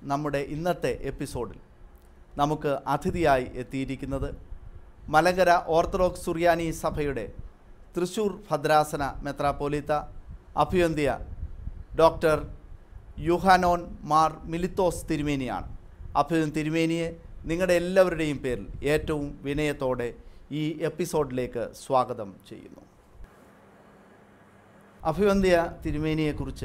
നമ്മുടെ ഇന്നത്തെ എപ്പിസോഡിൽ നമുക്ക് അതിഥിയായി എത്തിയിരിക്കുന്നത് മലങ്കര ഓർത്തഡോക്സ് സുറിയാനി സഭയുടെ തൃശൂർ ഭദ്രാസന മെത്രാപ്പോലിത്ത അഭിയന്തിയ ഡോക്ടർ യുഹാനോൻ മാർ മിലിത്തോസ് തിരുമേനിയാണ് അഭിയൻ തിരുമേനിയെ നിങ്ങളുടെ എല്ലാവരുടെയും പേരിൽ ഏറ്റവും വിനയത്തോടെ ഈ എപ്പിസോഡിലേക്ക് സ്വാഗതം ചെയ്യുന്നു അഭിവന്ധ്യ തിരുമേനിയെക്കുറിച്ച്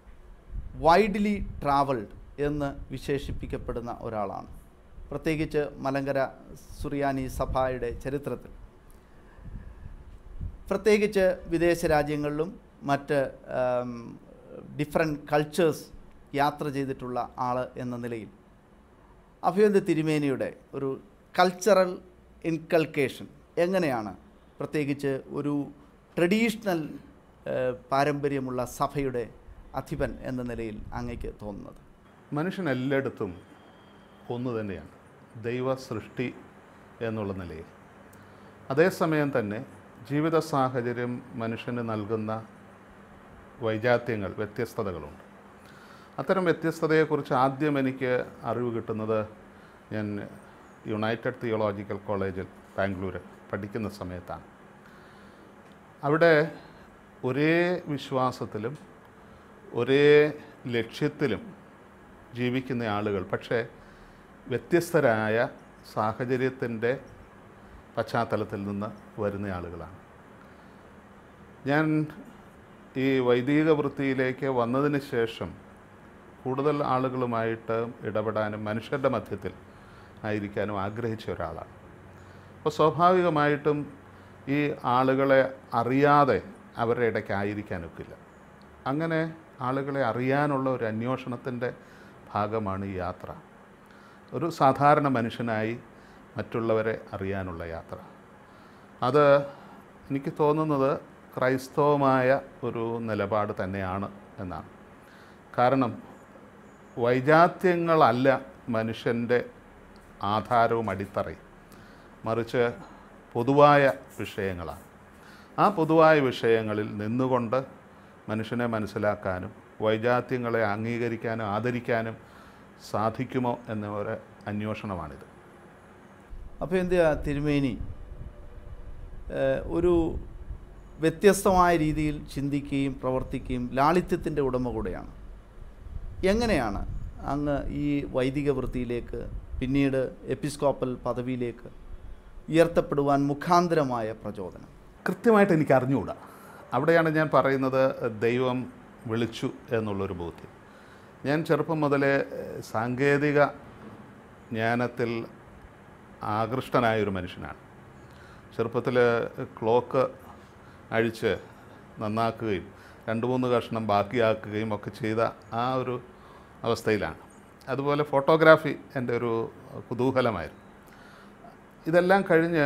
വൈഡ്ലി ട്രാവൽഡ് എന്ന് വിശേഷിപ്പിക്കപ്പെടുന്ന ഒരാളാണ് പ്രത്യേകിച്ച് മലങ്കര സുറിയാനി സഭയുടെ ചരിത്രത്തിൽ പ്രത്യേകിച്ച് വിദേശ രാജ്യങ്ങളിലും മറ്റ് ഡിഫറെൻറ്റ് കൾച്ചേഴ്സ് യാത്ര ചെയ്തിട്ടുള്ള ആൾ എന്ന നിലയിൽ അഭിവന്ധ്യ തിരുമേനിയുടെ ഒരു കൾച്ചറൽ ഇൻകൾക്കേഷൻ എങ്ങനെയാണ് പ്രത്യേകിച്ച് ഒരു ട്രഡീഷണൽ ഏഹ്, പാരമ്പര്യമുള്ള സഭയുടെ അധിപൻ എന്ന നിലയിൽ അങ്ങയ്ക്ക് തോന്നുന്നത് മനുഷ്യൻ എല്ലായിടത്തും ഒന്ന് തന്നെയാണ് ദൈവ സൃഷ്ടി എന്നുള്ള നിലയിൽ അതേസമയം തന്നെ ജീവിത സാഹചര്യം മനുഷ്യന് നൽകുന്ന വൈജാത്യങ്ങൾ വ്യത്യസ്തതകളുണ്ട് അത്തരം വ്യത്യസ്തതയെക്കുറിച്ച് ആദ്യം എനിക്ക് അറിവ് കിട്ടുന്നത് ഞാൻ യുണൈറ്റഡ് തിയോളജിക്കൽ കോളേജിൽ ബാംഗ്ലൂർ പഠിക്കുന്ന സമയത്താണ് അവിടെ ഒരേ വിശ്വാസത്തിലും ഒരേ ലക്ഷ്യത്തിലും ജീവിക്കുന്ന ആളുകൾ പക്ഷേ വ്യത്യസ്തരായ സാഹചര്യത്തിൻ്റെ പശ്ചാത്തലത്തിൽ നിന്ന് വരുന്ന ആളുകളാണ് ഞാൻ ഈ വൈദിക വൃത്തിയിലേക്ക് വന്നതിന് ശേഷം കൂടുതൽ ആളുകളുമായിട്ട് ഇടപെടാനും മനുഷ്യരുടെ മധ്യത്തിൽ ആയിരിക്കാനും ആഗ്രഹിച്ച ഒരാളാണ് അപ്പോൾ സ്വാഭാവികമായിട്ടും ഈ ആളുകളെ അറിയാതെ അവരുടെ ഇടയ്ക്ക് ആയിരിക്കാനൊക്കില്ല അങ്ങനെ ആളുകളെ അറിയാനുള്ള ഒരു അന്വേഷണത്തിൻ്റെ ഭാഗമാണ് ഈ യാത്ര ഒരു സാധാരണ മനുഷ്യനായി മറ്റുള്ളവരെ അറിയാനുള്ള യാത്ര അത് എനിക്ക് തോന്നുന്നത് ക്രൈസ്തവമായ ഒരു നിലപാട് തന്നെയാണ് എന്നാണ് കാരണം വൈജാത്യങ്ങളല്ല മനുഷ്യൻ്റെ ആധാരവും അടിത്തറയും മറിച്ച് പൊതുവായ വിഷയങ്ങളാണ് ആ പൊതുവായ വിഷയങ്ങളിൽ നിന്നുകൊണ്ട് മനുഷ്യനെ മനസ്സിലാക്കാനും വൈജാത്യങ്ങളെ അംഗീകരിക്കാനും ആദരിക്കാനും സാധിക്കുമോ എന്ന ഒരു അന്വേഷണമാണിത് അഭിവന്ധ്യ തിരുമേനി ഏഹ്, ഒരു വ്യത്യസ്തമായ രീതിയിൽ ചിന്തിക്കുകയും പ്രവർത്തിക്കുകയും ലാളിത്യത്തിൻ്റെ ഉടമ കൂടെയാണ് എങ്ങനെയാണ് അങ്ങ് ഈ വൈദിക വൃത്തിയിലേക്ക് പിന്നീട് എപ്പിസ്കോപ്പൽ പദവിയിലേക്ക് ഉയർത്തപ്പെടുവാൻ മുഖാന്തരമായ പ്രചോദനം കൃത്യമായിട്ട് എനിക്ക് അറിഞ്ഞുകൂടാ അവിടെയാണ് ഞാൻ പറയുന്നത് ദൈവം വിളിച്ചു എന്നുള്ളൊരു ബോധ്യം ഞാൻ ചെറുപ്പം മുതലേ ഏഹ്, സാങ്കേതിക ജ്ഞാനത്തിൽ ആകൃഷ്ടനായൊരു മനുഷ്യനാണ് ചെറുപ്പത്തിൽ ക്ലോക്ക് അഴിച്ച് നന്നാക്കുകയും രണ്ട് മൂന്ന് കഷ്ണം ബാക്കിയാക്കുകയും ഒക്കെ ചെയ്ത ആ ഒരു അവസ്ഥയിലാണ് അതുപോലെ ഫോട്ടോഗ്രാഫി എൻ്റെ ഒരു കുതൂഹലമായിരുന്നു ഇതെല്ലാം കഴിഞ്ഞ്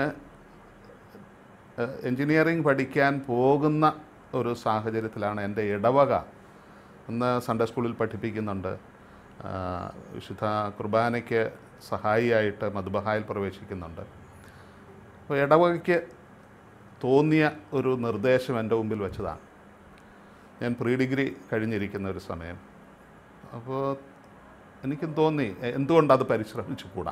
എൻജിനീയറിംഗ് പഠിക്കാൻ പോകുന്ന ഒരു സാഹചര്യത്തിലാണ് എൻ്റെ ഇടവക ഇന്ന് സൺഡേ സ്കൂളിൽ പഠിപ്പിക്കുന്നുണ്ട് ആ, വിശുദ്ധ കുർബാനയ്ക്ക് സഹായിയായിട്ട് മധുബഹായിൽ പ്രവേശിക്കുന്നുണ്ട് അപ്പോൾ ഇടവകയ്ക്ക് തോന്നിയ ഒരു നിർദ്ദേശം എൻ്റെ മുമ്പിൽ വെച്ചതാണ് ഞാൻ പ്രീ ഡിഗ്രി കഴിഞ്ഞിരിക്കുന്ന ഒരു സമയം അപ്പോൾ എനിക്കും തോന്നി എ- എന്തുകൊണ്ടത് പരിശ്രമിച്ചു കൂടാ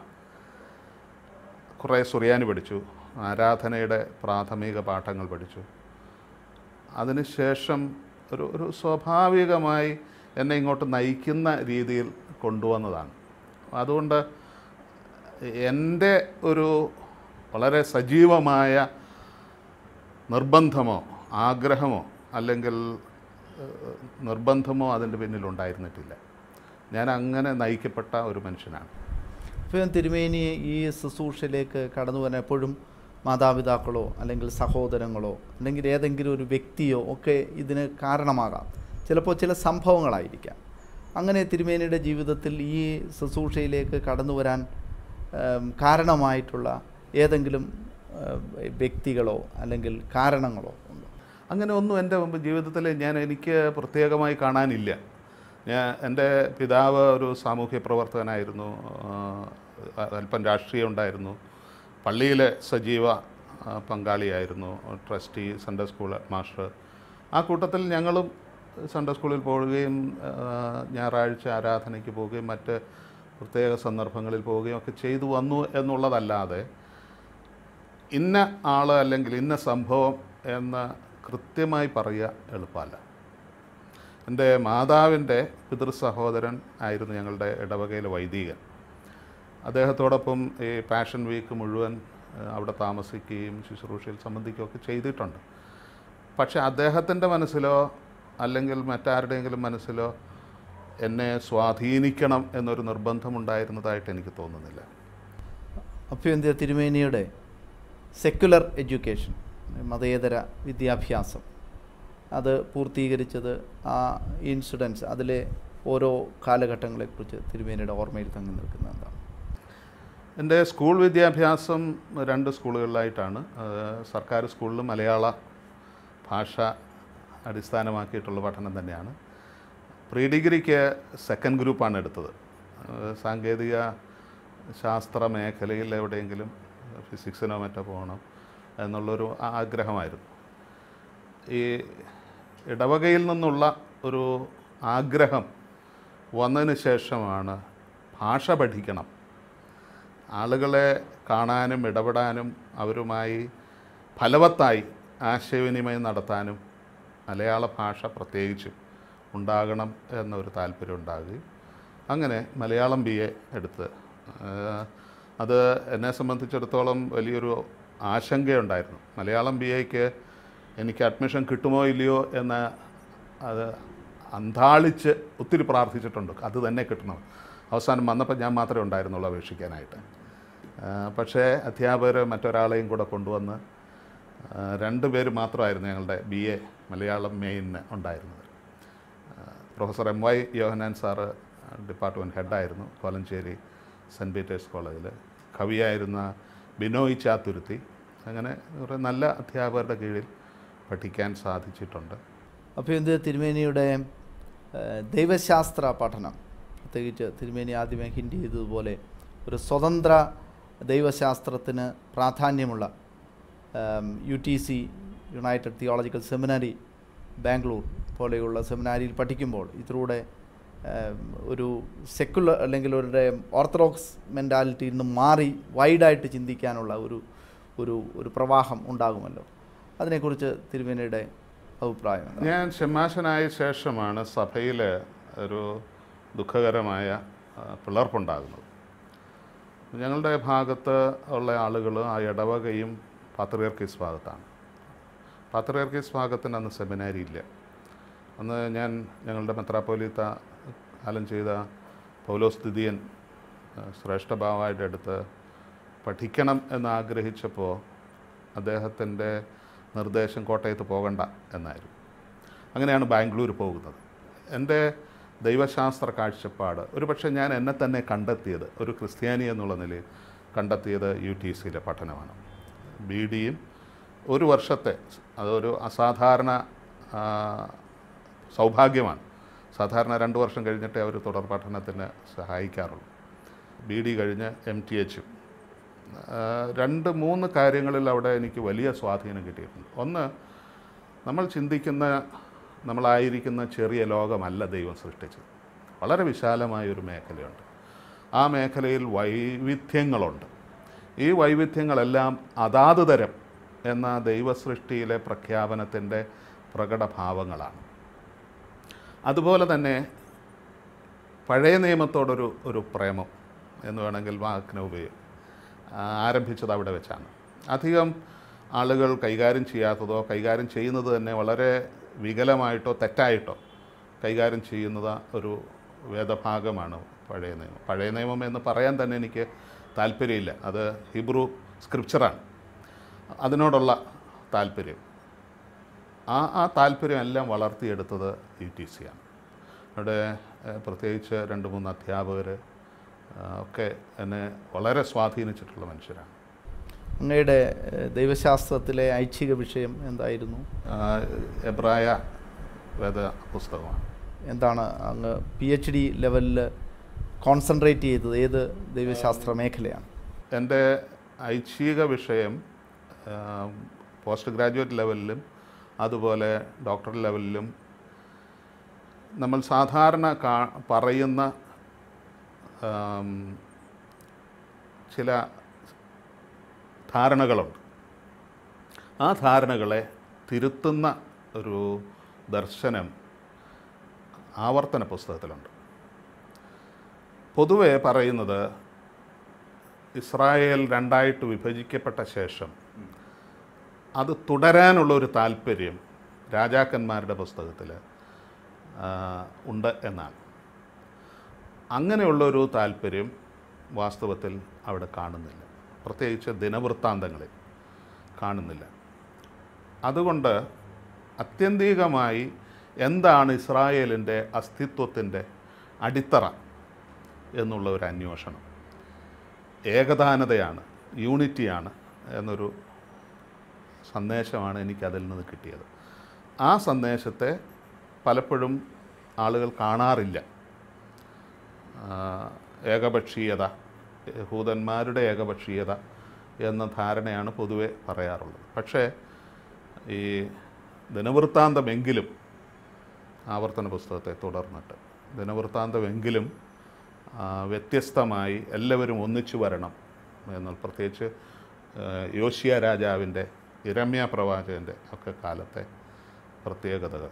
കുറേ സുറിയാനി പഠിച്ചു ആരാധനയുടെ പ്രാഥമിക പാഠങ്ങൾ പഠിച്ചു അതിനുശേഷം ഒരു ഒരു സ്വാഭാവികമായി എന്നെ ഇങ്ങോട്ട് നയിക്കുന്ന രീതിയിൽ കൊണ്ടുവന്നതാണ് അതുകൊണ്ട് എൻ്റെ ഒരു വളരെ സജീവമായ നിർബന്ധമോ ആഗ്രഹമോ അല്ലെങ്കിൽ ഏഹ്, നിർബന്ധമോ അതിൻ്റെ പിന്നിലുണ്ടായിരുന്നിട്ടില്ല ഞാൻ അങ്ങനെ നയിക്കപ്പെട്ട ഒരു മനുഷ്യനാണ് ഇപ്പം തിരുമേനി ഈ ശുശ്രൂഷയിലേക്ക് കടന്നു വരാൻ എപ്പോഴും മാതാപിതാക്കളോ അല്ലെങ്കിൽ സഹോദരങ്ങളോ അല്ലെങ്കിൽ ഏതെങ്കിലും ഒരു വ്യക്തിയോ ഒക്കെ ഇതിന് കാരണമാകാം ചിലപ്പോൾ ചില സംഭവങ്ങളായിരിക്കാം അങ്ങനെ തിരുമേനിയുടെ ജീവിതത്തിൽ ഈ ശുശ്രൂഷയിലേക്ക് കടന്നു വരാൻ ഏം, കാരണമായിട്ടുള്ള ഏതെങ്കിലും ഏം, വ്യക്തികളോ അല്ലെങ്കിൽ കാരണങ്ങളോ ഉണ്ടോ അങ്ങനെ ഒന്നും എൻ്റെ മുമ്പ് ജീവിതത്തിൽ ഞാൻ എനിക്ക് പ്രത്യേകമായി കാണാനില്ല ഞാൻ എൻ്റെ പിതാവ് ഒരു സാമൂഹ്യ പ്രവർത്തകനായിരുന്നു ആ, അല്പം രാഷ്ട്രീയം ഉണ്ടായിരുന്നു പള്ളിയിലെ സജീവ ആ, പങ്കാളിയായിരുന്നു ട്രസ്റ്റി സൺഡേ സ്കൂൾ മാസ്റ്റർ ആ കൂട്ടത്തിൽ ഞങ്ങളും സൺഡേ സ്കൂളിൽ പോവുകയും ആ, ഞായറാഴ്ച ആരാധനയ്ക്ക് പോവുകയും മറ്റ് പ്രത്യേക സന്ദർഭങ്ങളിൽ പോവുകയും ഒക്കെ ചെയ്തു വന്നു എന്നുള്ളതല്ലാതെ ഇന്ന ആൾ അല്ലെങ്കിൽ ഇന്ന സംഭവം എന്ന് കൃത്യമായി പറയുക എളുപ്പമല്ല എൻ്റെ മാതാവിൻ്റെ പിതൃ സഹോദരൻ ആയിരുന്നു ഞങ്ങളുടെ ഇടവകയിലെ വൈദികൻ അദ്ദേഹത്തോടൊപ്പം ഈ പാഷൻ വീക്ക് മുഴുവൻ ഏഹ്, അവിടെ താമസിക്കുകയും ശുശ്രൂഷയിൽ സംബന്ധിക്കുകയൊക്കെ ചെയ്തിട്ടുണ്ട് പക്ഷേ അദ്ദേഹത്തിൻ്റെ മനസ്സിലോ അല്ലെങ്കിൽ മറ്റാരുടെയെങ്കിലും മനസ്സിലോ എന്നെ സ്വാധീനിക്കണം എന്നൊരു നിർബന്ധമുണ്ടായിരുന്നതായിട്ട് എനിക്ക് തോന്നുന്നില്ല അഭ്യന്തര തിരുമേനിയുടെ സെക്കുലർ എഡ്യൂക്കേഷൻ മതേതര വിദ്യാഭ്യാസം അത് പൂർത്തീകരിച്ചത് ആ ഇൻസിഡൻസ് അതിലെ ഓരോ കാലഘട്ടങ്ങളെക്കുറിച്ച് തിരുമേനിയുടെ ഓർമ്മയിൽ തങ്ങി നിൽക്കുന്നത് എന്താണ് എൻ്റെ സ്കൂൾ വിദ്യാഭ്യാസം രണ്ട് സ്കൂളുകളിലായിട്ടാണ് ഏഹ് സർക്കാർ സ്കൂളിൽ മലയാള ഭാഷ അടിസ്ഥാനമാക്കിയിട്ടുള്ള പഠനം തന്നെയാണ് പ്രീ ഡിഗ്രിക്ക് സെക്കൻഡ് ഗ്രൂപ്പാണ് എടുത്തത് ഏഹ് സാങ്കേതിക ശാസ്ത്ര മേഖലയിൽ എവിടെയെങ്കിലും ഫിസിക്സിനോ മറ്റോ പോകണം എന്നുള്ളൊരു ആഗ്രഹമായിരുന്നു ഈ ഇടവകയിൽ നിന്നുള്ള ഒരു ആഗ്രഹം വന്നതിന് ശേഷമാണ് ഭാഷ പഠിക്കണം ആളുകളെ കാണാനും ഇടപെടാനും അവരുമായി ഫലവത്തായി ആശയവിനിമയം നടത്താനും മലയാള ഭാഷ പ്രത്യേകിച്ചും ഉണ്ടാകണം എന്നൊരു താല്പര്യം ഉണ്ടാകുകയും അങ്ങനെ മലയാളം ബി എ എടുത്ത് ആ, അത് എന്നെ സംബന്ധിച്ചിടത്തോളം വലിയൊരു ആശങ്കയുണ്ടായിരുന്നു മലയാളം ബി എക്ക് എനിക്ക് അഡ്മിഷൻ കിട്ടുമോ ഇല്ലയോ എന്ന് അത് അന്താളിച്ച് ഒത്തിരി പ്രാർത്ഥിച്ചിട്ടുണ്ട് അത് തന്നെ കിട്ടണം അവസാനം വന്നപ്പോൾ ഞാൻ മാത്രമേ ഉണ്ടായിരുന്നുള്ളൂ അപേക്ഷിക്കാനായിട്ട് ആ, പക്ഷേ അധ്യാപകർ മറ്റൊരാളെയും കൂടെ കൊണ്ടുവന്ന് ആ, രണ്ട് പേര് മാത്രമായിരുന്നു ഞങ്ങളുടെ ബി എ മലയാളം മെയിന് ഉണ്ടായിരുന്നത് ആ, professor M Y Yohannan sir department ഹെഡായിരുന്നു കോലഞ്ചേരി സെൻറ്റ് പീറ്റേഴ്സ് കോളേജിൽ കവിയായിരുന്ന ബിനോയ് ചാത്തുരുത്തി അങ്ങനെ കുറേ നല്ല അധ്യാപകരുടെ കീഴിൽ പഠിക്കാൻ സാധിച്ചിട്ടുണ്ട് അഭ്യന്തര തിരുമേനിയുടെ ഏഹ്, ദൈവശാസ്ത്ര പഠനം പ്രത്യേകിച്ച് തിരുമേനി ആദ്യമേ ഹിൻഡ് ചെയ്തതുപോലെ ഒരു സ്വതന്ത്ര ദൈവശാസ്ത്രത്തിന് പ്രാധാന്യമുള്ള U T C united theological seminary Bangalore പോലെയുള്ള സെമിനാരിയിൽ പഠിക്കുമ്പോൾ ഇതിലൂടെ ഏം, ഒരു സെക്കുലർ അല്ലെങ്കിൽ ഒരു ഓർത്തഡോക്സ് മെൻറ്റാലിറ്റിയിൽ നിന്ന് മാറി വൈഡായിട്ട് ചിന്തിക്കാനുള്ള ഒരു ഒരു ഒരു പ്രവാഹം ഉണ്ടാകുമല്ലോ അതിനെക്കുറിച്ച് തിരുമേനിയുടെ അഭിപ്രായം എന്താണ്? ഞാൻ ഷമ്മാശനായ ശേഷമാണ് സഭയിൽ ഒരു ദുഃഖകരമായ ആ, പിളർപ്പുണ്ടാകുന്നത് ഞങ്ങളുടെ ഭാഗത്ത് ഉള്ള ആളുകൾ ആ ഇടവകയും പാത്രിയർക്കീസ് ഭാഗത്താണ് പാത്രിയർക്കീസ് ഭാഗത്തിന് അന്ന് സെമിനാരി ഇല്ല അന്ന് ഞാൻ ഞങ്ങളുടെ മെത്രാപ്പോലീത്ത കാലം ചെയ്ത പൗലോസ് ദിദിയൻ ആ, ശ്രേഷ്ഠഭാവായുടെ അടുത്ത് പഠിക്കണം എന്ന് ആഗ്രഹിച്ചപ്പോൾ അദ്ദേഹത്തിൻ്റെ നിർദ്ദേശം കോട്ടയത്ത് പോകണ്ട എന്നായിരുന്നു അങ്ങനെയാണ് ബാംഗ്ലൂർ പോകുന്നത് എൻ്റെ ദൈവശാസ്ത്ര കാഴ്ചപ്പാട് ഒരുപക്ഷെ ഞാൻ എന്നെ തന്നെ കണ്ടെത്തിയത് ഒരു ക്രിസ്ത്യാനി എന്നുള്ള നിലയിൽ കണ്ടെത്തിയത് യു ടി സിയിലെ പഠനമാണ് ബി ഡിയും ഒരു വർഷത്തെ അതൊരു അസാധാരണ ആ, സൗഭാഗ്യമാണ് സാധാരണ രണ്ട് വർഷം കഴിഞ്ഞിട്ടേ അവർ തുടർ പഠനത്തിന് സഹായിക്കാറുള്ളൂ ബി ഡി കഴിഞ്ഞ് എം ടി എച്ചും രണ്ട് മൂന്ന് കാര്യങ്ങളിൽ അവിടെ എനിക്ക് വലിയ സ്വാധീനം കിട്ടിയിട്ടുണ്ട് ഒന്ന് നമ്മൾ ചിന്തിക്കുന്ന നമ്മളായിരിക്കുന്ന ചെറിയ ലോകമല്ല ദൈവം സൃഷ്ടിച്ചത് വളരെ വിശാലമായ ഒരു മേഖലയുണ്ട് ആ മേഖലയിൽ വൈവിധ്യങ്ങളുണ്ട് ഈ വൈവിധ്യങ്ങളെല്ലാം അതാത് തരം എന്ന ദൈവസൃഷ്ടിയിലെ പ്രഖ്യാപനത്തിൻ്റെ പ്രകടഭാവങ്ങളാണ് അതുപോലെ തന്നെ പഴയ നിയമത്തോടൊരു ഒരു പ്രേമം എന്ന് വേണമെങ്കിൽ വാക്കിനെ ഉപയോഗം ആരംഭിച്ചത് അവിടെ വെച്ചാണ് അധികം ആളുകൾ കൈകാര്യം ചെയ്യാത്തതോ കൈകാര്യം ചെയ്യുന്നത് തന്നെ വളരെ വികലമായിട്ടോ തെറ്റായിട്ടോ കൈകാര്യം ചെയ്യുന്നത് ഒരു വേദഭാഗമാണ് പഴയ നിയമം പഴയ നിയമം എന്ന് പറയാൻ തന്നെ എനിക്ക് താല്പര്യമില്ല അത് ഹിബ്രു സ്ക്രിപ്ചറാണ് അതിനോടുള്ള താല്പര്യം ആ ആ താല്പര്യം എല്ലാം വളർത്തിയെടുത്തത് യു ടി സി ആണ് അവിടെ ഏഹ്, പ്രത്യേകിച്ച് രണ്ട് മൂന്ന് അധ്യാപകർ ഒക്കെ എന്നെ വളരെ സ്വാധീനിച്ചിട്ടുള്ള മനുഷ്യരാണ് അങ്ങയുടെ ഏഹ്, ദൈവശാസ്ത്രത്തിലെ ഐച്ഛിക വിഷയം എന്തായിരുന്നു ആ, എബ്രായ വേദ പുസ്തകമാണ് എന്താണ് അങ്ങ് പി എച്ച് ഡി ലെവലിൽ കോൺസെൻട്രേറ്റ് ചെയ്തത് ഏത് ദൈവശാസ്ത്ര മേഖലയാണ് എൻ്റെ ഐച്ഛിക വിഷയം ആ, പോസ്റ്റ് ഗ്രാജുവേറ്റ് ലെവലിലും അതുപോലെ ഡോക്ടർ ലെവലിലും നമ്മൾ സാധാരണ കാ പറയുന്ന ആം, ചില ധാരണകളുണ്ട് ആ ധാരണകളെ തിരുത്തുന്ന ഒരു ദർശനം ആവർത്തന പുസ്തകത്തിലുണ്ട് പൊതുവെ പറയുന്നത് ഇസ്രായേൽ രണ്ടായിട്ട് വിഭജിക്കപ്പെട്ട ശേഷം അത് തുടരാനുള്ള ഒരു താല്പര്യം രാജാക്കന്മാരുടെ പുസ്തകത്തിൽ ഉണ്ട് എന്നാണ് അങ്ങനെയുള്ള ഒരു താല്പര്യം വാസ്തവത്തിൽ അവിടെ കാണുന്നില്ല പ്രത്യേകിച്ച് ദിനവൃത്താന്തങ്ങളിൽ കാണുന്നില്ല അതുകൊണ്ട് അത്യന്തികമായി എന്താണ് ഇസ്രായേലിൻ്റെ അസ്തിത്വത്തിൻ്റെ അടിത്തറ എന്നുള്ള ഒരു അന്വേഷണം ഏകദാനതയാണ് യൂണിറ്റിയാണ് എന്നൊരു സന്ദേശമാണ് എനിക്ക് അതിൽ നിന്ന് കിട്ടിയത് ആ സന്ദേശത്തെ പലപ്പോഴും ആളുകൾ കാണാറില്ല ആ, ഏകപക്ഷീയത യഹൂദന്മാരുടെ ഏകപക്ഷീയത എന്ന ധാരണയാണ് പൊതുവെ പറയാറുള്ളത് പക്ഷേ ഈ ദിനവൃത്താന്തമെങ്കിലും ആവർത്തന പുസ്തകത്തെ തുടർന്നിട്ട് ദിനവൃത്താന്തമെങ്കിലും ആ, വ്യത്യസ്തമായി എല്ലാവരും ഒന്നിച്ചു വരണം എന്നാൽ പ്രത്യേകിച്ച് ആ, യോശിയ രാജാവിൻ്റെ ഇരമ്യ പ്രവാചകൻ്റെ ഒക്കെ കാലത്തെ പ്രത്യേകതകൾ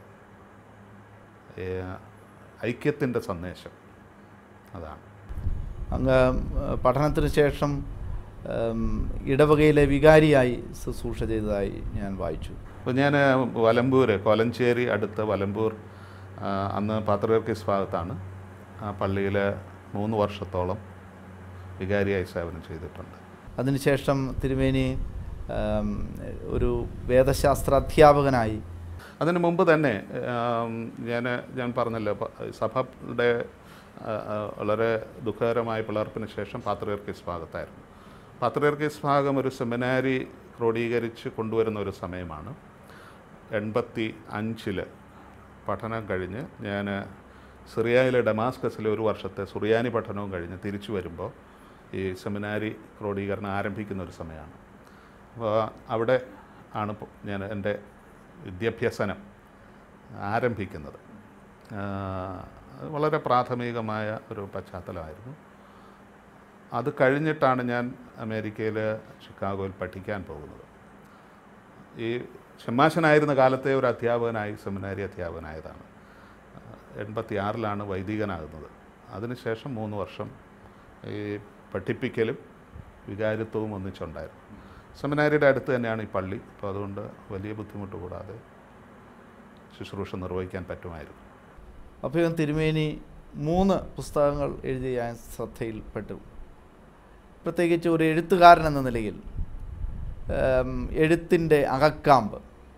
ഐക്യത്തിൻ്റെ സന്ദേശം അതാണ് അങ്ങ് പഠനത്തിന് ശേഷം ഉം, ഇടവകയിലെ വികാരിയായി ശുശ്രൂഷ ചെയ്തതായി ഞാൻ വായിച്ചു അപ്പോൾ ഞാൻ വലമ്പൂർ കൊലഞ്ചേരി അടുത്ത് വലമ്പൂർ ആ, അന്ന് പാത്രകീർക്കിസ് ഭാഗത്താണ് ആ പള്ളിയിൽ മൂന്ന് വർഷത്തോളം വികാരിയായി സേവനം ചെയ്തിട്ടുണ്ട് അതിനുശേഷം തിരുമേനി ഉം, ഒരു വേദശാസ്ത്ര അധ്യാപകനായി അതിന് മുമ്പ് തന്നെ ഞാൻ ഞാൻ പറഞ്ഞല്ലോ പ- സഭയുടെ ആ, ആ, വളരെ ദുഃഖകരമായ പിളർപ്പിന് ശേഷം പാത്രകീർക്കിസ് ഭാഗത്തായിരുന്നു പാത്രകീർക്കിസ് ഭാഗം ഒരു സെമിനാരി ക്രോഡീകരിച്ച് കൊണ്ടുവരുന്ന ഒരു സമയമാണ് എൺപത്തി അഞ്ചിൽ പഠനം കഴിഞ്ഞ് ഞാൻ സിറിയയിലെ ഡമാസ്കസിലെ ഒരു വർഷത്തെ സുറിയാനി പഠനവും കഴിഞ്ഞ് തിരിച്ചു വരുമ്പോൾ ഈ സെമിനാരി ക്രോഡീകരണം ആരംഭിക്കുന്ന ഒരു സമയമാണ് അപ്പോൾ അവിടെ ആണ് ഇപ്പോൾ ഞാൻ എൻ്റെ വിദ്യാഭ്യാസനം ആരംഭിക്കുന്നത് ആ, അത് വളരെ പ്രാഥമികമായ ഒരു പശ്ചാത്തലമായിരുന്നു അത് കഴിഞ്ഞിട്ടാണ് ഞാൻ അമേരിക്കയിൽ ചിക്കാഗോയിൽ പഠിക്കാൻ പോകുന്നത് ഈ ഷമ്മാശനായിരുന്ന കാലത്തെ ഒരു അധ്യാപകനായി സെമിനാരി അധ്യാപകനായതാണ് എൺപത്തി ആറിലാണ് വൈദികനാകുന്നത് അതിനുശേഷം മൂന്ന് വർഷം ഈ പഠിപ്പിക്കലും വികാരിത്വവും ഒന്നിച്ചുണ്ടായിരുന്നു സെമിനാരിയുടെ അടുത്ത് തന്നെയാണ് ഈ പള്ളി അപ്പോൾ അതുകൊണ്ട് വലിയ ബുദ്ധിമുട്ട് കൂടാതെ ശുശ്രൂഷ നിർവഹിക്കാൻ പറ്റുമായിരുന്നു അപ്പോൾ തിരുമേനി മൂന്ന് പുസ്തകങ്ങൾ എഴുതി ഞാൻ ശ്രദ്ധയിൽപ്പെട്ടു പ്രത്യേകിച്ച് ഒരു എഴുത്തുകാരൻ എന്ന നിലയിൽ ഉം, എഴുത്തിൻ്റെ അകക്കാമ്പ്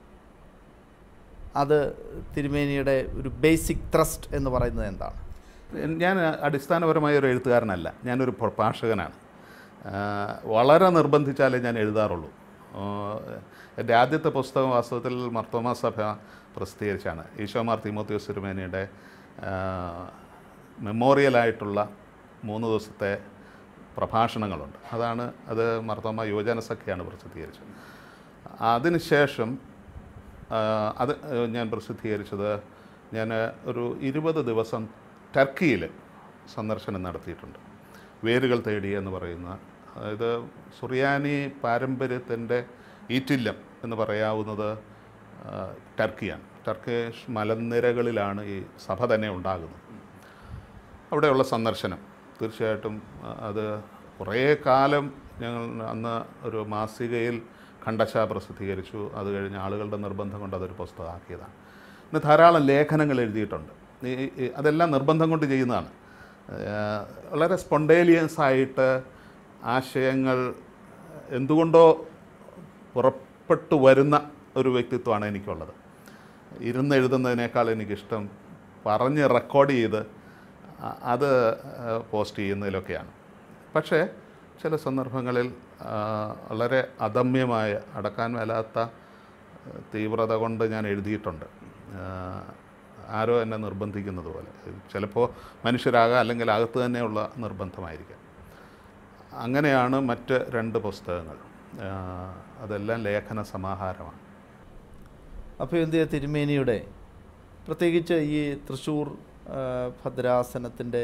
അത് തിരുമേനിയുടെ ഒരു ബേസിക് ത്രസ്റ്റ് എന്ന് പറയുന്നത് എന്താണ് ഞാൻ അടിസ്ഥാനപരമായ ഒരു എഴുത്തുകാരനല്ല ഞാനൊരു പ്രഭാഷകനാണ് ആ, വളരെ നിർബന്ധിച്ചാലേ ഞാൻ എഴുതാറുള്ളൂ ആ, എൻ്റെ ആദ്യത്തെ പുസ്തകം വാസ്തവത്തിൽ മർത്തോമ സഭ പ്രസിദ്ധീകരിച്ചാണ് ഈശോമാർ തിമോത്തിയോസ് തിരുമേനിയുടെ ആ, മെമ്മോറിയലായിട്ടുള്ള മൂന്ന് ദിവസത്തെ പ്രഭാഷണങ്ങളുണ്ട് അതാണ് അത് മർത്തോമ യുവജന സഖ്യയാണ് പ്രസിദ്ധീകരിച്ചത് അതിനുശേഷം ആ, അത് ഞാൻ പ്രസിദ്ധീകരിച്ചത് ഞാൻ ഒരു ഇരുപത് ദിവസം ടർക്കിയിൽ സന്ദർശനം നടത്തിയിട്ടുണ്ട് വേരുകൾ തേടി എന്ന് പറയുന്ന അതായത് സുറിയാനി പാരമ്പര്യത്തിൻ്റെ ഈറ്റില്ലം എന്ന് പറയാവുന്നത് ആ, ടർക്കിയാണ് ടർക്കിഷ് മലനിരകളിലാണ് ഈ സഭ തന്നെ ഉണ്ടാകുന്നത് അവിടെയുള്ള സന്ദർശനം തീർച്ചയായിട്ടും ആ, അത് കുറേ കാലം ഞങ്ങൾ അന്ന് ഒരു മാസികയിൽ ഖണ്ഡശ പ്രസിദ്ധീകരിച്ചു അത് കഴിഞ്ഞ് ആളുകളുടെ നിർബന്ധം കൊണ്ട് അതൊരു പുസ്തകമാക്കിയതാണ് പിന്നെ ധാരാളം ലേഖനങ്ങൾ എഴുതിയിട്ടുണ്ട് ഈ- ഈ- അതെല്ലാം നിർബന്ധം കൊണ്ട് ചെയ്യുന്നതാണ് ആ, വളരെ സ്പോണ്ടേലിയസ് ആയിട്ട് ആശയങ്ങൾ എന്തുകൊണ്ടോ പുറപ്പെട്ടു വരുന്ന ഒരു വ്യക്തിത്വമാണ് എനിക്കുള്ളത് ഇരുന്ന് എഴുതുന്നതിനേക്കാൾ എനിക്കിഷ്ടം പറഞ്ഞ് റെക്കോർഡ് ചെയ്ത് അ- അത് ആ, പോസ്റ്റ് ചെയ്യുന്നതിലൊക്കെയാണ് പക്ഷേ ചില സന്ദർഭങ്ങളിൽ ആ, വളരെ അദമ്യമായ അടക്കാൻ മേലാത്ത ആ, തീവ്രത കൊണ്ട് ഞാൻ എഴുതിയിട്ടുണ്ട് ആ, ആരോ എന്നെ നിർബന്ധിക്കുന്നത് പോലെ ചിലപ്പോൾ മനുഷ്യരാകാം അല്ലെങ്കിൽ അകത്ത് തന്നെയുള്ള നിർബന്ധമായിരിക്കാം അങ്ങനെയാണ് മറ്റ് രണ്ട് പുസ്തകങ്ങൾ ആ, അതെല്ലാം ലേഖന സമാഹാരമാണ് അപ്പോൾ എന്തിയ തിരുമേനിയുടെ പ്രത്യേകിച്ച് ഈ തൃശ്ശൂർ ആ, ഭദ്രാസനത്തിൻ്റെ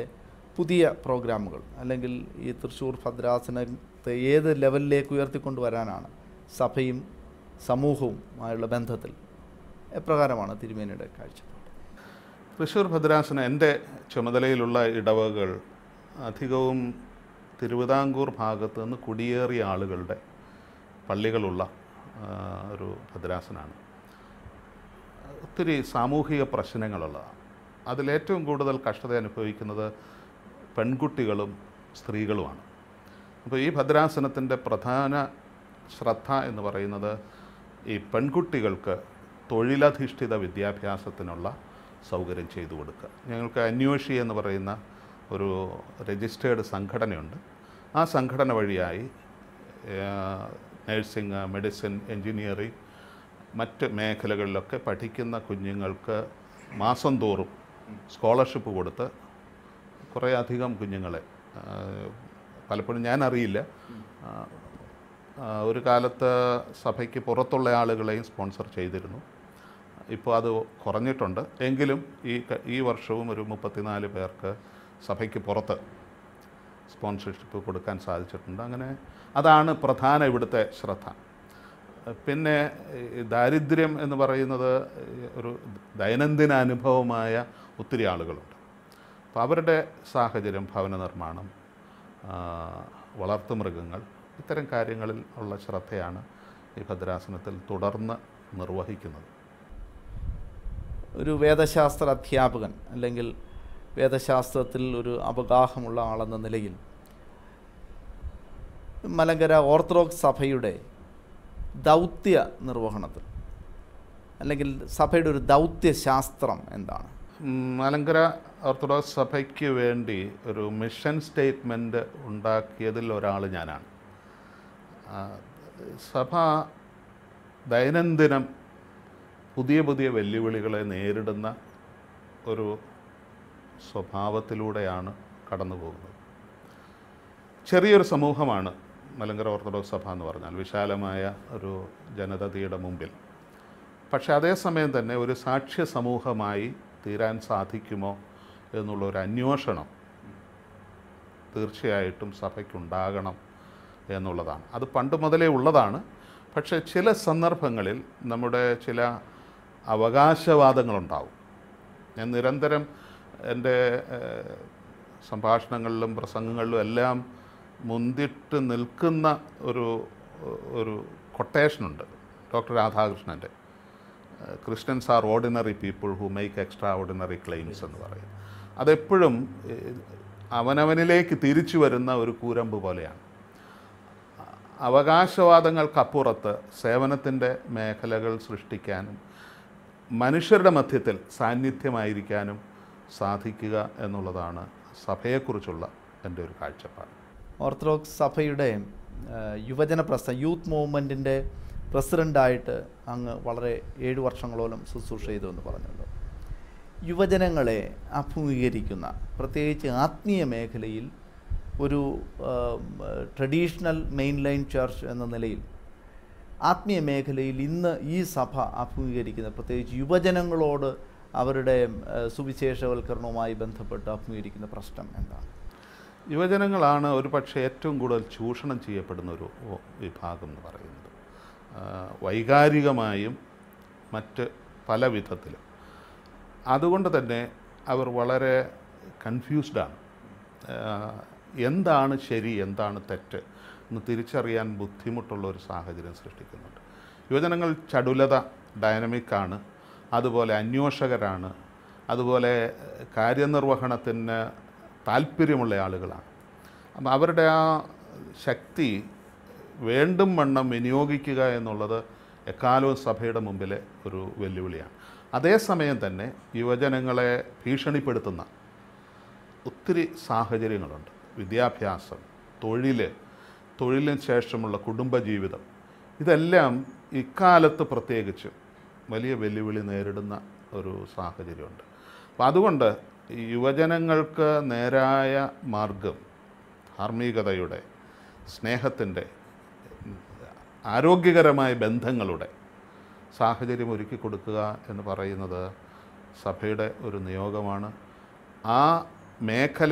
പുതിയ പ്രോഗ്രാമുകൾ അല്ലെങ്കിൽ ഈ തൃശ്ശൂർ ഭദ്രാസനത്തെ ഏത് ലെവലിലേക്ക് ഉയർത്തിക്കൊണ്ടുവരാനാണ് സഭയും സമൂഹവുമായുള്ള ബന്ധത്തിൽ എപ്രകാരമാണ് തിരുമേനിയുടെ കാഴ്ചപ്പാട് തൃശ്ശൂർ ഭദ്രാസന എൻ്റെ ചുമതലയിലുള്ള ഇടവകൾ അധികവും തിരുവിതാംകൂർ ഭാഗത്ത് നിന്ന് കുടിയേറിയ ആളുകളുടെ പള്ളികളുള്ള ആ, ഒരു ഭദ്രാസനാണ് ഒത്തിരി സാമൂഹിക പ്രശ്നങ്ങളുള്ളതാണ് അതിലേറ്റവും കൂടുതൽ കഷ്ടത അനുഭവിക്കുന്നത് പെൺകുട്ടികളും സ്ത്രീകളുമാണ് അപ്പോൾ ഈ ഭദ്രാസനത്തിൻ്റെ പ്രധാന ശ്രദ്ധ എന്ന് പറയുന്നത് ഈ പെൺകുട്ടികൾക്ക് തൊഴിലധിഷ്ഠിത വിദ്യാഭ്യാസത്തിനുള്ള സൗകര്യം ചെയ്തു കൊടുക്കുക ഞങ്ങൾക്ക് അന്വേഷി എന്ന് പറയുന്ന ഒരു രജിസ്റ്റേർഡ് സംഘടനയുണ്ട് ആ സംഘടന വഴിയായി നഴ്സിംഗ് മെഡിസിൻ എൻജിനീയറിംഗ് മറ്റ് മേഖലകളിലൊക്കെ പഠിക്കുന്ന കുഞ്ഞുങ്ങൾക്ക് മാസം തോറും സ്കോളർഷിപ്പ് കൊടുത്ത് കുറേ അധികം കുഞ്ഞുങ്ങളെ ആ, പലപ്പോഴും ഞാൻ അറിയില്ല ആ, ആ, ഒരു കാലത്ത് സഭയ്ക്ക് പുറത്തുള്ള ആളുകളെയും സ്പോൺസർ ചെയ്തിരുന്നു ഇപ്പോൾ അത് കുറഞ്ഞിട്ടുണ്ട് എങ്കിലും ഈ ക- ഈ വർഷവും ഒരു മുപ്പത്തിനാല് പേർക്ക് സഭയ്ക്ക് പുറത്ത് സ്പോൺസർഷിപ്പ് കൊടുക്കാൻ സാധിച്ചിട്ടുണ്ട് അങ്ങനെ അതാണ് പ്രധാന ഇവിടുത്തെ ശ്രദ്ധ പിന്നെ ഈ ദാരിദ്ര്യം എന്ന് പറയുന്നത് ഒരു ദൈനംദിന അനുഭവമായ ഒത്തിരി ആളുകളുണ്ട് അപ്പോൾ അവരുടെ സാഹചര്യം ഭവന നിർമ്മാണം ആ, വളർത്തുമൃഗങ്ങൾ ഇത്തരം കാര്യങ്ങളിൽ ഉള്ള ശ്രദ്ധയാണ് ഈ ഭദ്രാസനത്തിൽ തുടർന്ന് നിർവഹിക്കുന്നത് ഒരു വേദശാസ്ത്ര അധ്യാപകൻ അല്ലെങ്കിൽ വേദശാസ്ത്രത്തിൽ ഒരു അവഗാഹമുള്ള ആളെന്ന നിലയിൽ മലങ്കര ഓർത്തഡോക്സ് സഭയുടെ ദൗത്യ നിർവഹണത്തിൽ അല്ലെങ്കിൽ സഭയുടെ ഒരു ദൗത്യശാസ്ത്രം എന്താണ് ഉം, മലങ്കര ഓർത്തഡോക്സ് സഭയ്ക്ക് വേണ്ടി ഒരു മിഷൻ സ്റ്റേറ്റ്മെൻറ്റ് ഉണ്ടാക്കിയതിൽ ഒരാൾ ഞാനാണ് ആ, സഭ ദൈനംദിനം പുതിയ പുതിയ വെല്ലുവിളികളെ നേരിടുന്ന ഒരു സ്വഭാവത്തിലൂടെയാണ് കടന്നു പോകുന്നത് ചെറിയൊരു സമൂഹമാണ് മലങ്കര ഓർത്തഡോക്സ് സഭ എന്ന് പറഞ്ഞാൽ വിശാലമായ ഒരു ജനതയുടെ മുമ്പിൽ പക്ഷേ അതേസമയം തന്നെ ഒരു സാക്ഷ്യ സമൂഹമായി തീരാൻ സാധിക്കുമോ എന്നുള്ള ഒരു അന്വേഷണം തീർച്ചയായിട്ടും സഭയ്ക്കുണ്ടാകണം എന്നുള്ളതാണ് അത് പണ്ട് മുതലേ ഉള്ളതാണ് പക്ഷേ ചില സന്ദർഭങ്ങളിൽ നമ്മുടെ ചില അവകാശവാദങ്ങളുണ്ടാവും ഞാൻ നിരന്തരം എൻ്റെ ഏഹ്, സംഭാഷണങ്ങളിലും പ്രസംഗങ്ങളിലും എല്ലാം മുന്തിട്ട് നിൽക്കുന്ന ഒരു ഒരു കൊട്ടേഷനുണ്ട് ഡോക്ടർ രാധാകൃഷ്ണൻ്റെ Christians are ordinary people who make extra ordinary claims എന്ന് പറയും അതെപ്പോഴും ഏഹ്, അവനവനിലേക്ക് തിരിച്ചു വരുന്ന ഒരു കൂരമ്പ് പോലെയാണ് അവകാശവാദങ്ങൾക്കപ്പുറത്ത് സേവനത്തിൻ്റെ മേഖലകൾ സൃഷ്ടിക്കാനും മനുഷ്യരുടെ മധ്യത്തിൽ സാന്നിധ്യമായിരിക്കാനും സാധിക്കുക എന്നുള്ളതാണ് സഭയെക്കുറിച്ചുള്ള എൻ്റെ ഒരു കാഴ്ചപ്പാട് ഓർത്തഡോക്സ് സഭയുടെ ആ, യുവജന പ്രസ്ഥ യൂത്ത് മൂവ്മെൻറ്റിൻ്റെ പ്രസിഡൻ്റായിട്ട് അങ്ങ് വളരെ ഏഴ് വർഷങ്ങളോളം ശുശ്രൂഷ ചെയ്തു എന്ന് പറഞ്ഞല്ലോ യുവജനങ്ങളെ അഭിമുഖീകരിക്കുന്ന പ്രത്യേകിച്ച് ആത്മീയ മേഖലയിൽ ഒരു ട്രഡീഷണൽ മെയിൻ ലൈൻ ചർച്ച് എന്ന നിലയിൽ ആത്മീയ മേഖലയിൽ ഇന്ന് ഈ സഭ അഭിമുഖീകരിക്കുന്ന പ്രത്യേകിച്ച് യുവജനങ്ങളോട് അവരുടെ ആ, സുവിശേഷവൽക്കരണവുമായി ബന്ധപ്പെട്ട് അഭിമുഖീകരിക്കുന്ന പ്രശ്നം എന്താണ് യുവജനങ്ങളാണ് ഒരു പക്ഷേ ഏറ്റവും കൂടുതൽ ചൂഷണം ചെയ്യപ്പെടുന്ന ഒരു ഒ- വിഭാഗം എന്ന് പറയുന്നത് ആ, വൈകാരികമായും മറ്റ് പല വിധത്തിലും അതുകൊണ്ട് തന്നെ അവർ വളരെ കൺഫ്യൂസ്ഡാണ് എന്താണ് ശരി എന്താണ് തെറ്റ് എന്ന് തിരിച്ചറിയാൻ ബുദ്ധിമുട്ടുള്ള ഒരു സാഹചര്യം സൃഷ്ടിക്കുന്നുണ്ട് യുവജനങ്ങൾ ചടുലത ഡൈനമിക്കാണ് അതുപോലെ അന്വേഷകരാണ് അതുപോലെ കാര്യനിർവഹണത്തിന് താല്പര്യമുള്ള ആളുകളാണ് അപ്പം അവരുടെ ആ ശക്തി വേണ്ടും വണ്ണം വിനിയോഗിക്കുക എന്നുള്ളത് എക്കാലവും സഭയുടെ മുമ്പിലെ ഒരു വെല്ലുവിളിയാണ് അതേസമയം തന്നെ യുവജനങ്ങളെ ഭീഷണിപ്പെടുത്തുന്ന ഒത്തിരി സാഹചര്യങ്ങളുണ്ട് വിദ്യാഭ്യാസം തൊഴിൽ തൊഴിലിന് ശേഷമുള്ള കുടുംബജീവിതം ഇതെല്ലാം ഇക്കാലത്ത് പ്രത്യേകിച്ച് വലിയ വെല്ലുവിളി നേരിടുന്ന ഒരു സാഹചര്യമുണ്ട് അപ്പം അതുകൊണ്ട് ഈ യുവജനങ്ങൾക്ക് നേരായ മാർഗം ധാർമ്മികതയുടെ സ്നേഹത്തിൻ്റെ ആരോഗ്യകരമായ ബന്ധങ്ങളുടെ സാഹചര്യം ഒരുക്കി കൊടുക്കുക എന്ന് പറയുന്നത് സഭയുടെ ഒരു നിയോഗമാണ് ആ മേഖലയിൽ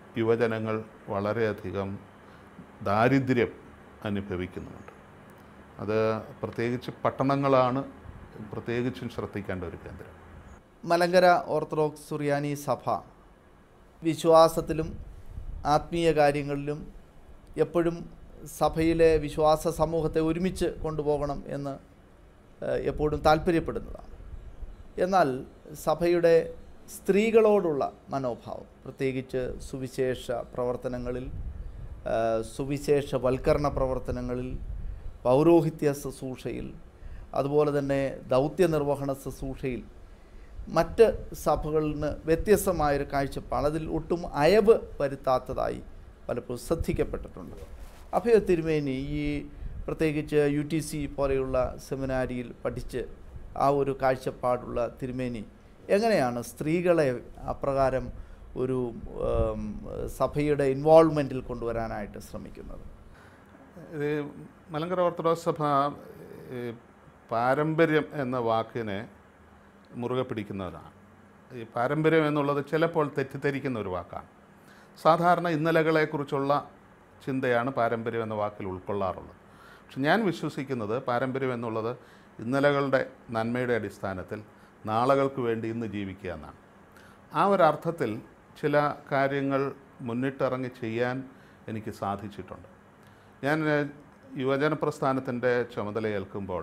യുവജനങ്ങൾ വളരെയധികം ദാരിദ്ര്യം അനുഭവിക്കുന്നുമുണ്ട് അത് പ്രത്യേകിച്ച് പട്ടണങ്ങളാണ് പ്രത്യേകിച്ചും ശ്രദ്ധിക്കേണ്ട ഒരു കേന്ദ്രം മലങ്കര ഓർത്തഡോക്സ് സുറിയാനി സഭ വിശ്വാസത്തിലും ആത്മീയ കാര്യങ്ങളിലും എപ്പോഴും സഭയിലെ വിശ്വാസ സമൂഹത്തെ ഒരുമിച്ച് കൊണ്ടുപോകണം എന്ന് ഏഹ്, എപ്പോഴും താല്പര്യപ്പെടുന്നതാണ് എന്നാൽ സഭയുടെ സ്ത്രീകളോടുള്ള മനോഭാവം പ്രത്യേകിച്ച് സുവിശേഷ പ്രവർത്തനങ്ങളിൽ ഏഹ്, സുവിശേഷവൽക്കരണ പ്രവർത്തനങ്ങളിൽ പൗരോഹിത്യ ശുശ്രൂഷയിൽ അതുപോലെ തന്നെ ദൗത്യ നിർവഹണ ശുശ്രൂഷയിൽ മറ്റ് സഭകളിൽ നിന്ന് വ്യത്യസ്തമായൊരു കാഴ്ചപ്പാട് അതിൽ ഒട്ടും അയവ് വരുത്താത്തതായി പലപ്പോഴും ശ്രദ്ധിക്കപ്പെട്ടിട്ടുണ്ട് അഭയ തിരുമേനി ഈ പ്രത്യേകിച്ച് യു ടി സി പോലെയുള്ള സെമിനാരിയിൽ പഠിച്ച് ആ ഒരു കാഴ്ചപ്പാടുള്ള തിരുമേനി എങ്ങനെയാണ് സ്ത്രീകളെ അപ്രകാരം ഒരു ഉം, സഭയുടെ ഇൻവോൾവ്മെൻറ്റിൽ കൊണ്ടുവരാനായിട്ട് ശ്രമിക്കുന്നത് ഇത് മലങ്കര ഓർത്തഡോക്സ് സഭ ഈ പാരമ്പര്യം എന്ന വാക്കിനെ മുറുകെ പിടിക്കുന്നവരാണ് ഈ പാരമ്പര്യം എന്നുള്ളത് ചിലപ്പോൾ തെറ്റിദ്ധരിക്കുന്ന ഒരു വാക്കാണ് സാധാരണ ഇന്നലകളെക്കുറിച്ചുള്ള ചിന്തയാണ് പാരമ്പര്യം എന്ന വാക്കിൽ ഉൾക്കൊള്ളാറുള്ളത് പക്ഷെ ഞാൻ വിശ്വസിക്കുന്നത് പാരമ്പര്യം എന്നുള്ളത് ഇന്നലകളുടെ നന്മയുടെ അടിസ്ഥാനത്തിൽ നാളുകൾക്ക് വേണ്ടി ഇന്ന് ജീവിക്കുക എന്നാണ് ആ ഒരർത്ഥത്തിൽ ചില കാര്യങ്ങൾ മുന്നിട്ടിറങ്ങി ചെയ്യാൻ എനിക്ക് സാധിച്ചിട്ടുണ്ട് ഞാൻ ഏഹ്, യുവജന പ്രസ്ഥാനത്തിൻ്റെ ചുമതലയേൽക്കുമ്പോൾ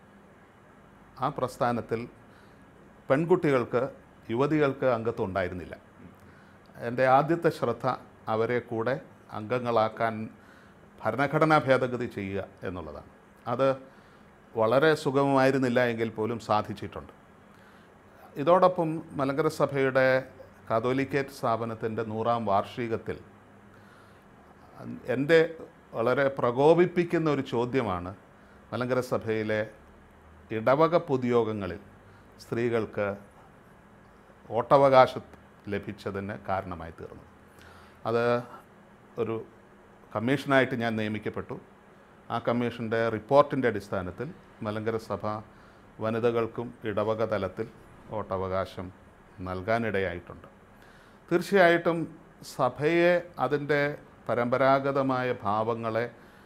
ആ പ്രസ്ഥാനത്തിൽ പെൺകുട്ടികൾക്ക് യുവതികൾക്ക് അംഗത്വം ഉണ്ടായിരുന്നില്ല എൻ്റെ ആദ്യത്തെ ശ്രദ്ധ അവരെ കൂടെ അംഗങ്ങളാക്കാൻ ഭരണഘടനാ ഭേദഗതി ചെയ്യുക എന്നുള്ളതാണ് അത് വളരെ സുഗമമായിരുന്നില്ല എങ്കിൽ പോലും സാധിച്ചിട്ടുണ്ട് ഇതോടൊപ്പം മലങ്കര സഭയുടെ കാതോലിക്കേറ്റ് സ്ഥാപനത്തിൻ്റെ നൂറാം വാർഷികത്തിൽ എൻ്റെ വളരെ പ്രകോപിപ്പിക്കുന്ന ഒരു ചോദ്യമാണ് മലങ്കര സഭയിലെ ഇടവക പൊതുയോഗങ്ങളിൽ സ്ത്രീകൾക്ക് വോട്ടവകാശം ലഭിച്ചതിന് കാരണമായി തീർന്നു അത് ഒരു കമ്മീഷനായിട്ട് ഞാൻ നിയമിക്കപ്പെട്ടു ആ കമ്മീഷൻ്റെ റിപ്പോർട്ടിൻ്റെ അടിസ്ഥാനത്തിൽ മലങ്കര സഭ വനിതകൾക്കും ഇടവക തലത്തിൽ വോട്ടവകാശം നൽകാനിടയായിട്ടുണ്ട് തീർച്ചയായിട്ടും സഭയെ അതിൻ്റെ പരമ്പരാഗതമായ ഭാവങ്ങളെ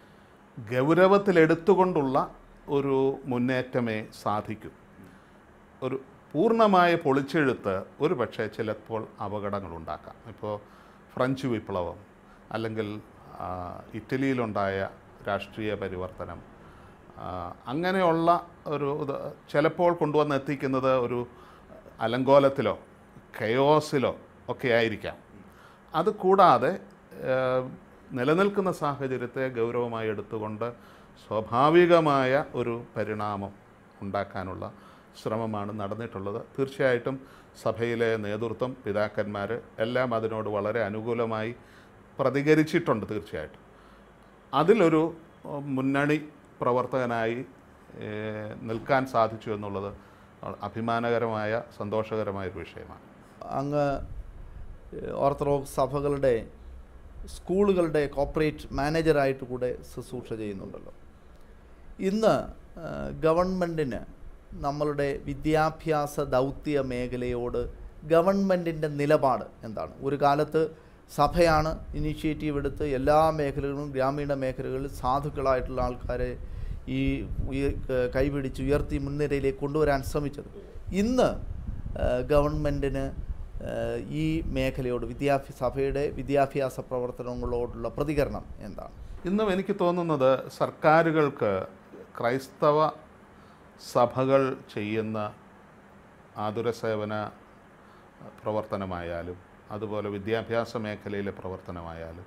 ഗൗരവത്തിലെടുത്തുകൊണ്ടുള്ള ഒരു മുന്നേറ്റമേ സാധിക്കൂ ഒരു പൂർണ്ണമായ പൊളിച്ചെഴുത്ത് ഒരു പക്ഷേ ചിലപ്പോൾ അപകടങ്ങളുണ്ടാക്കാം ഇപ്പോൾ ഫ്രഞ്ച് വിപ്ലവം അല്ലെങ്കിൽ ആ, ഇറ്റലിയിലുണ്ടായ രാഷ്ട്രീയ പരിവർത്തനം ആ, അങ്ങനെയുള്ള ഒരു ഇത് ചിലപ്പോൾ കൊണ്ടുവന്ന് എത്തിക്കുന്നത് ഒരു അലങ്കോലത്തിലോ കയോസിലോ ഒക്കെ ആയിരിക്കാം അത് കൂടാതെ ഏഹ്, നിലനിൽക്കുന്ന സാഹചര്യത്തെ ഗൗരവമായി എടുത്തുകൊണ്ട് സ്വാഭാവികമായ ഒരു പരിണാമം ഉണ്ടാക്കാനുള്ള ശ്രമമാണ് നടന്നിട്ടുള്ളത് തീർച്ചയായിട്ടും സഭയിലെ നേതൃത്വം പിതാക്കന്മാർ എല്ലാം അതിനോട് വളരെ അനുകൂലമായി പ്രതികരിച്ചിട്ടുണ്ട് തീർച്ചയായിട്ടും അതിലൊരു ഏഹ്, മുന്നണി പ്രവർത്തകനായി ഏഹ്, നിൽക്കാൻ സാധിച്ചു എന്നുള്ളത് അഭിമാനകരമായ സന്തോഷകരമായ ഒരു വിഷയമാണ് അങ്ങ് ഏഹ്, ഓർത്തഡോക്സ് സഭകളുടെ സ്കൂളുകളുടെ കോപ്പറേറ്റ് മാനേജറായിട്ട് കൂടെ ശുശ്രൂഷ ചെയ്യുന്നുണ്ടല്ലോ ഇന്ന് ഏഹ്, ഗവൺമെൻറ്റിന് നമ്മളുടെ വിദ്യാഭ്യാസ ദൗത്യ മേഖലയോട് ഗവൺമെൻറ്റിൻ്റെ നിലപാട് എന്താണ് ഒരു കാലത്ത് സഭയാണ് ഇനീഷ്യേറ്റീവ് എടുത്ത് എല്ലാ മേഖലകളിലും ഗ്രാമീണ മേഖലകളിൽ സാധുക്കളായിട്ടുള്ള ആൾക്കാരെ ഈ ഉയ- ഏഹ് കൈപിടിച്ച് ഉയർത്തി മുൻനിരയിലേക്ക് കൊണ്ടുവരാൻ ശ്രമിച്ചത് ഇന്ന് ഏഹ് ഗവൺമെൻറ്റിന് ഏഹ് ഈ മേഖലയോട് വിദ്യാഭ്യാസ സഭയുടെ വിദ്യാഭ്യാസ പ്രവർത്തനങ്ങളോടുള്ള പ്രതികരണം എന്താണ് ഇന്നും എനിക്ക് തോന്നുന്നത് സർക്കാരുകൾക്ക് ക്രൈസ്തവ സഭകൾ ചെയ്യുന്ന ആതുര സേവന പ്രവർത്തനമായാലും അതുപോലെ വിദ്യാഭ്യാസ മേഖലയിലെ പ്രവർത്തനമായാലും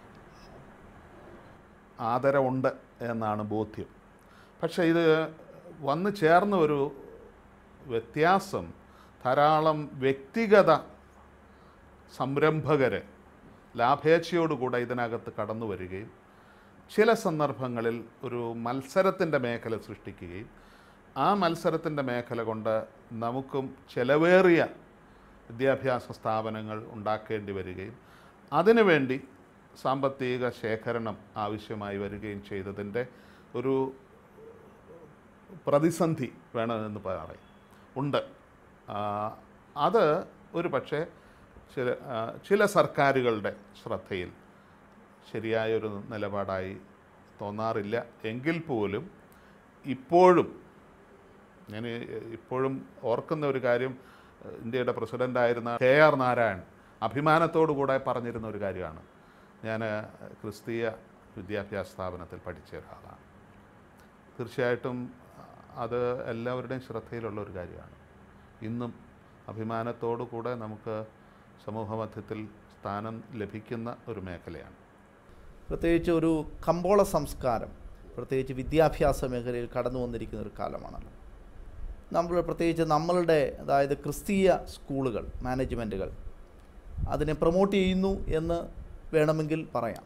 ആദരവുണ്ട് എന്നാണ് ബോധ്യം പക്ഷേ ഇത് വന്നു ചേർന്ന ഒരു വ്യത്യാസം ധാരാളം വ്യക്തിഗത സംരംഭകർ ലാഭേച്ഛയോടുകൂടെ ഇതിനകത്ത് കടന്നു വരികയും ചില സന്ദർഭങ്ങളിൽ ഒരു മത്സരത്തിൻ്റെ മേഖല സൃഷ്ടിക്കുകയും ആ മത്സരത്തിൻ്റെ മേഖല കൊണ്ട് നമുക്കും ചെലവേറിയ വിദ്യാഭ്യാസ സ്ഥാപനങ്ങൾ ഉണ്ടാക്കേണ്ടി വരികയും അതിനുവേണ്ടി സാമ്പത്തിക ശേഖരണം ആവശ്യമായി വരികയും ചെയ്തതിൻ്റെ ഒരു പ്രതിസന്ധി വേണമെന്ന് പറയും ഉണ്ട് ആ, അത് ഒരു പക്ഷേ ചില ആ, ചില സർക്കാരുകളുടെ ശ്രദ്ധയിൽ ശരിയായൊരു നിലപാടായി തോന്നാറില്ല എങ്കിൽ പോലും ഇപ്പോഴും ഞാൻ ഇപ്പോഴും ഓർക്കുന്ന ഒരു കാര്യം ഏഹ്, ഇന്ത്യയുടെ പ്രസിഡൻ്റായിരുന്ന കെ ആർ നാരായൺ അഭിമാനത്തോടു കൂടെ പറഞ്ഞിരുന്ന ഒരു കാര്യമാണ് ഞാൻ ക്രിസ്തീയ വിദ്യാഭ്യാസ സ്ഥാപനത്തിൽ പഠിച്ച ഒരാളാണ് തീർച്ചയായിട്ടും അത് എല്ലാവരുടെയും ശ്രദ്ധയിലുള്ള ഒരു കാര്യമാണ് ഇന്നും അഭിമാനത്തോടു കൂടെ നമുക്ക് സമൂഹമധ്യത്തിൽ സ്ഥാനം ലഭിക്കുന്ന ഒരു മേഖലയാണ് പ്രത്യേകിച്ച് ഒരു കമ്പോള സംസ്കാരം പ്രത്യേകിച്ച് വിദ്യാഭ്യാസ മേഖലയിൽ കടന്നു വന്നിരിക്കുന്ന ഒരു കാലമാണല്ലോ നമ്മൾ പ്രത്യേകിച്ച് നമ്മളുടെ അതായത് ക്രിസ്തീയ സ്കൂളുകൾ മാനേജ്മെൻറ്റുകൾ അതിനെ പ്രൊമോട്ട് ചെയ്യുന്നു എന്ന് വേണമെങ്കിൽ പറയാം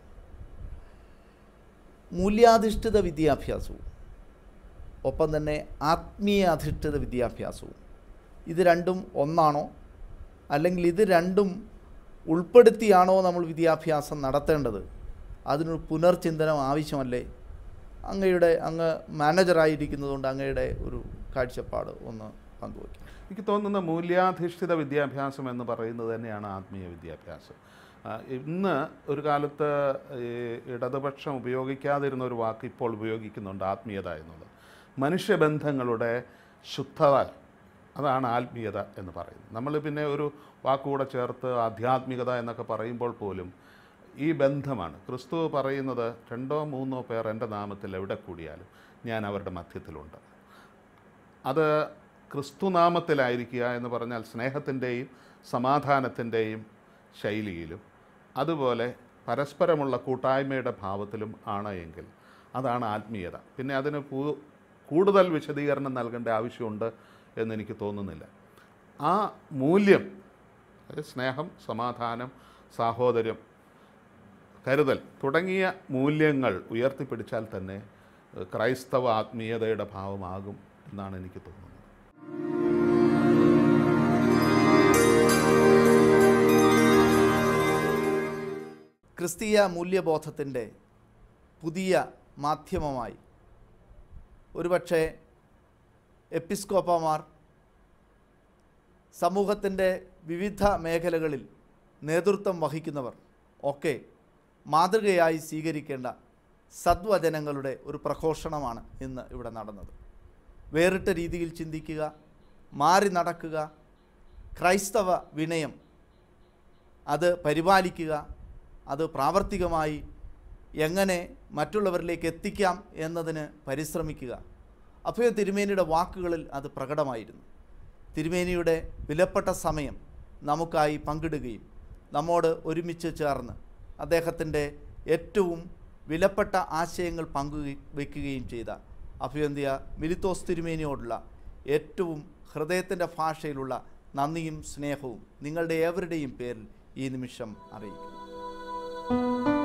മൂല്യാധിഷ്ഠിത വിദ്യാഭ്യാസവും ഒപ്പം തന്നെ ആത്മീയ അധിഷ്ഠിത വിദ്യാഭ്യാസവും ഇത് രണ്ടും ഒന്നാണോ അല്ലെങ്കിൽ ഇത് രണ്ടും ഉൾപ്പെടുത്തിയാണോ നമ്മൾ വിദ്യാഭ്യാസം നടത്തേണ്ടത് അതിനൊരു പുനർചിന്തനം ആവശ്യമല്ലേ അങ്ങയുടെ അങ്ങ് മാനേജറായിരിക്കുന്നതുകൊണ്ട് അങ്ങയുടെ ഒരു കാഴ്ചപ്പാട് ഒന്ന് പങ്കുവയ്ക്കും എനിക്ക് തോന്നുന്ന മൂല്യാധിഷ്ഠിത വിദ്യാഭ്യാസം എന്ന് പറയുന്നത് തന്നെയാണ് ആത്മീയ വിദ്യാഭ്യാസം ആ, ഇന്ന് ഒരു കാലത്ത് ഈ ഇടതുപക്ഷം ഉപയോഗിക്കാതിരുന്ന ഒരു വാക്ക് ഇപ്പോൾ ഉപയോഗിക്കുന്നുണ്ട് ആത്മീയത എന്നുള്ളത് മനുഷ്യബന്ധങ്ങളുടെ ശുദ്ധത അതാണ് ആത്മീയത എന്ന് പറയുന്നത് നമ്മൾ പിന്നെ ഒരു വാക്കുകൂടെ ചേർത്ത് ആധ്യാത്മികത എന്നൊക്കെ പറയുമ്പോൾ പോലും ഈ ബന്ധമാണ് ക്രിസ്തു പറയുന്നത് രണ്ടോ മൂന്നോ പേർ എൻ്റെ നാമത്തിൽ എവിടെ കൂടിയാലും ഞാൻ അവരുടെ മധ്യത്തിലുണ്ട് അത് ക്രിസ്തുനാമത്തിലായിരിക്കുക എന്ന് പറഞ്ഞാൽ സ്നേഹത്തിൻ്റെയും സമാധാനത്തിൻ്റെയും ശൈലിയിലും അതുപോലെ പരസ്പരമുള്ള കൂട്ടായ്മയുടെ ഭാവത്തിലും ആണ് എങ്കിൽ അതാണ് ആത്മീയത പിന്നെ അതിന് പൂ- കൂടുതൽ വിശദീകരണം നൽകേണ്ട ആവശ്യമുണ്ട് എന്നെനിക്ക് തോന്നുന്നില്ല ആ മൂല്യം അതായത് സ്നേഹം സമാധാനം സാഹോദര്യം കരുതൽ തുടങ്ങിയ മൂല്യങ്ങൾ ഉയർത്തിപ്പിടിച്ചാൽ തന്നെ ഏഹ്, ക്രൈസ്തവ ആത്മീയതയുടെ ഭാവമാകും എന്നാണ് എനിക്ക് തോന്നുന്നത് ക്രിസ്തീയ മൂല്യബോധത്തിൻ്റെ പുതിയ മാധ്യമമായി ഒരുപക്ഷെ എപ്പിസ്കോപ്പമാർ സമൂഹത്തിൻ്റെ വിവിധ മേഖലകളിൽ നേതൃത്വം വഹിക്കുന്നവർ ഒക്കെ മാതൃകയായി സ്വീകരിക്കേണ്ട സദ്വചനങ്ങളുടെ ഒരു പ്രഘോഷണമാണ് ഇന്ന് ഇവിടെ നടന്നത് വേറിട്ട രീതിയിൽ ചിന്തിക്കുക മാറി നടക്കുക ക്രൈസ്തവ വിനയം അത് പരിപാലിക്കുക അത് പ്രാവർത്തികമായി എങ്ങനെ മറ്റുള്ളവരിലേക്ക് എത്തിക്കാം എന്നതിന് പരിശ്രമിക്കുക അഭയ തിരുമേനിയുടെ വാക്കുകളിൽ അത് പ്രകടമായിരുന്നു തിരുമേനിയുടെ വിലപ്പെട്ട സമയം നമുക്കായി പങ്കിടുകയും നമ്മോട് ഒരുമിച്ച് ചേർന്ന് അദ്ദേഹത്തിൻ്റെ ഏറ്റവും വിലപ്പെട്ട ആശയങ്ങൾ പങ്കുവയ്ക്കുകയും ചെയ്ത അഭിവന്ധ്യ മിലിത്തോസ് തിരുമേനിയോടുള്ള ഏറ്റവും ഹൃദയത്തിൻ്റെ ഭാഷയിലുള്ള നന്ദിയും സ്നേഹവും നിങ്ങളുടെ ഏവരുടെയും പേരിൽ ഈ നിമിഷം അറിയിക്കുന്നു